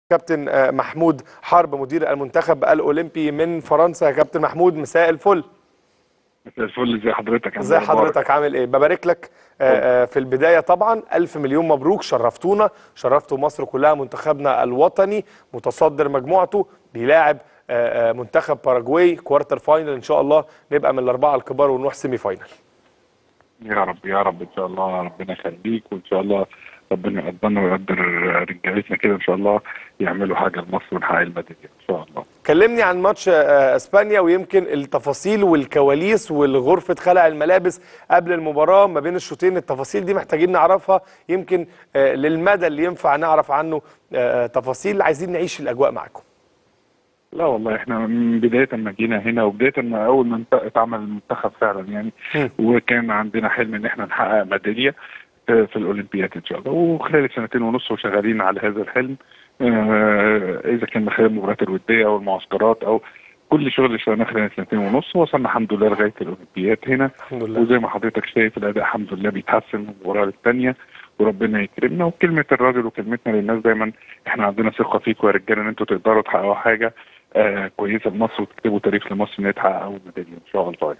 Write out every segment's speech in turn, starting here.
كابتن آه، محمود حرب مدير المنتخب الاولمبي من فرنسا يا كابتن محمود مساء الفل مساء الفل ازي حضرتك عامل ازي إيه أخبارك؟ حضرتك عامل ايه ببارك لك آه، آه، في البدايه طبعا الف مليون مبروك شرفتونا شرفتوا مصر كلها منتخبنا الوطني متصدر مجموعته بيلاعب آه، آه، منتخب باراجواي كوارتر فاينل ان شاء الله نبقى من الاربعه الكبار ونروح سيمي فاينل يا رب يا رب ان شاء الله ربنا يخليك وان شاء الله ربنا يقدرنا ويقدر رجالتنا كده ان شاء الله يعملوا حاجه لمصر ونحقق الميداليه ان شاء الله كلمني عن ماتش آه، اسبانيا ويمكن التفاصيل والكواليس والغرفه خلع الملابس قبل المباراه ما بين الشوطين التفاصيل دي محتاجين نعرفها يمكن آه، للمدى اللي ينفع نعرف عنه آه، تفاصيل عايزين نعيش الاجواء معاكم لا والله احنا من بدايه ما جينا هنا وبدايه ما اول ما انت- اتعمل المنتخب فعلا يعني مم. وكان عندنا حلم ان احنا نحقق ميداليه في في الاولمبياد ان شاء الله وخلال سنتين ونص وشغالين على هذا الحلم آه، اذا كان من خلال المباريات الوديه او المعسكرات او كل شغل اللي اشتغلناه خلال سنتين ونص وصلنا الحمد لله لغايه الاولمبياد هنا الحمد لله وزي ما حضرتك شايف الاداء الحمد لله بيتحسن من مباراه للثانيه وربنا يكرمنا وكلمه الراجل وكلمتنا للناس دايما احنا عندنا ثقه فيكم يا رجاله ان انتوا تقدروا تحققوا حاجه آه كويسه لمصر وتكتبوا تاريخ لمصر ان هي تحقق اول ميداليه ان شاء الله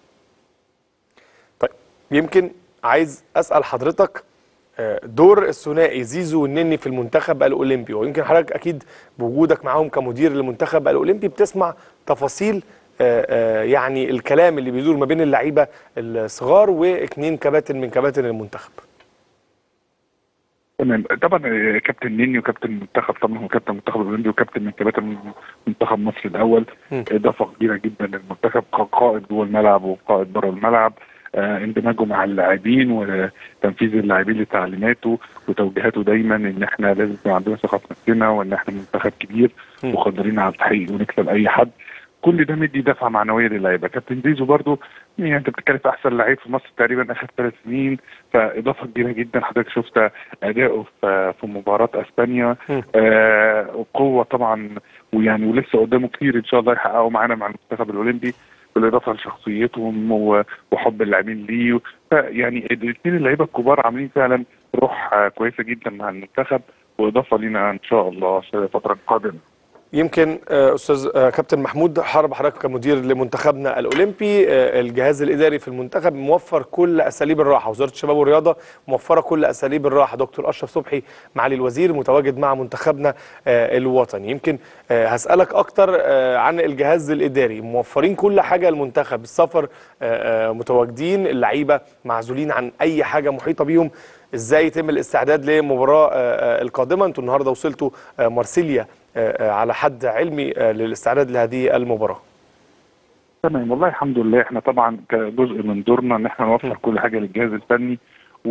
طيب يمكن عايز اسال حضرتك آه، دور الثنائي زيزو والنني في المنتخب الاولمبي ويمكن حضرتك اكيد بوجودك معاهم كمدير للمنتخب الاولمبي بتسمع تفاصيل آه، آه، يعني الكلام اللي بيدور ما بين اللعيبه الصغار واثنين كباتن من كباتن المنتخب تمام طبعا آه، كابتن نيني وكابتن المنتخب طبعا هو كابتن المنتخب الاولمبي وكابتن من كباتن منتخب مصر الاول مم. اضافه كبيره جدا للمنتخب كقائد جوه الملعب وقائد بره الملعب آه اندماجه مع اللاعبين وتنفيذ اللاعبين لتعليماته وتوجيهاته دايما ان احنا لازم يكون عندنا ثقه في نفسنا وان احنا منتخب كبير مم. وقادرين على التحقيق ونكسب اي حد كل ده مدي دفعه معنويه للعيبه كابتن زيزو برضو يعني انت بتتكلم في احسن لعيب في مصر تقريبا اخر ثلاث سنين فاضافه كبيره جدا حضرتك شفت اداؤه في في مباراه اسبانيا مم. آه وقوه طبعا ويعني ولسه قدامه كتير ان شاء الله يحققوا معانا مع المنتخب الاولمبي بالاضافه لشخصيتهم و- وحب اللاعبين ليه فيعني الاثنين اللعيبه الكبار عاملين فعلا روح آه، كويسه جدا مع المنتخب واضافه لينا ان شاء الله في الفتره القادمه يمكن آه، استاذ آه، كابتن محمود حرب حضرتك كمدير لمنتخبنا الاولمبي آه، الجهاز الاداري في المنتخب موفر كل اساليب الراحه وزاره الشباب والرياضه موفره كل اساليب الراحه دكتور اشرف صبحي معالي الوزير متواجد مع منتخبنا آه، الوطني يمكن آه، هسالك اكتر آه، عن الجهاز الاداري موفرين كل حاجه المنتخب السفر آه، آه، متواجدين اللعيبه معزولين عن اي حاجه محيطه بيهم ازاي يتم الاستعداد للمباراه آه، آه، القادمه انتوا النهارده وصلتوا آه، مارسيليا آه، آه، على حد علمي آه، للاستعداد لهذه المباراه تمام والله الحمد لله احنا طبعا كجزء من دورنا ان احنا م. نوفر كل حاجه للجهاز الفني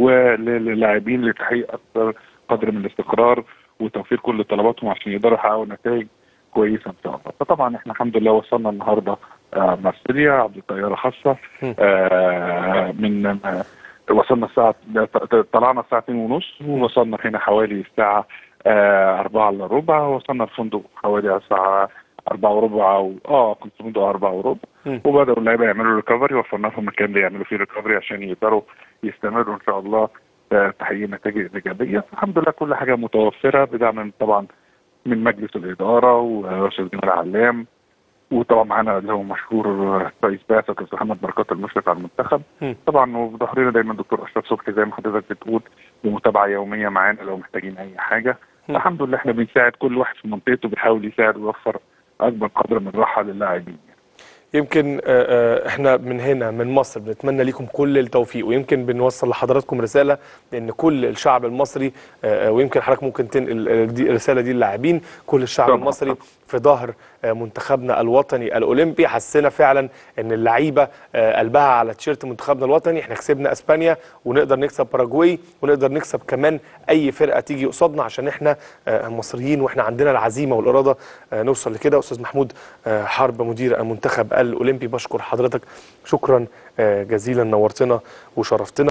وللاعبين لتحقيق اكثر قدر من الاستقرار وتوفير كل طلباتهم عشان يقدروا يحققوا نتائج كويسه ان شاء الله فطبعا احنا الحمد لله وصلنا النهارده آه، مارسيليا عبر طياره خاصه م. آه، من آه، وصلنا الساعه طلعنا الساعه 2 ونص ووصلنا هنا حوالي الساعه آه، 4 الا ربع وصلنا الفندق حوالي الساعه 4 وربع او اه كنت في الفندق 4 وربع م. وبداوا اللعيبه يعملوا ريكفري وفرنا لهم مكان يعملوا فيه ريكفري عشان يقدروا يستمروا ان شاء الله في تحقيق نتائج ايجابيه الحمد لله كل حاجه متوفره بدعم من- طبعا من مجلس الاداره ورئيس جمال علام وطبعا معانا اللي هو مشهور رئيس بعثه دكتور محمد بركات المشرف على المنتخب م. طبعا وفي ظهرنا دايما دكتور اشرف صبحي زي ما حضرتك بتقول بمتابعه يوميه معانا لو محتاجين اي حاجه م. الحمد لله احنا بنساعد كل واحد في منطقته بيحاول يساعد ويوفر اكبر قدر من الراحه للاعبين يمكن آه، آه، احنا من هنا من مصر بنتمنى لكم كل التوفيق ويمكن بنوصل لحضراتكم رساله لان كل الشعب المصري آه، آه، ويمكن حضرتك ممكن تنقل آه، دي الرساله دي للاعبين كل الشعب طبعاً. المصري في ظهر آه، منتخبنا الوطني الاولمبي حسينا فعلا ان اللعيبه آه، قلبها على تيشيرت منتخبنا الوطني احنا كسبنا اسبانيا ونقدر نكسب باراجواي ونقدر نكسب كمان اي فرقه تيجي قصادنا عشان احنا آه، مصريين واحنا عندنا العزيمه والاراده آه، نوصل لكده استاذ محمود آه، حرب مدير المنتخب الاولمبي بشكر حضرتك شكرا آه، جزيلا نورتنا وشرفتنا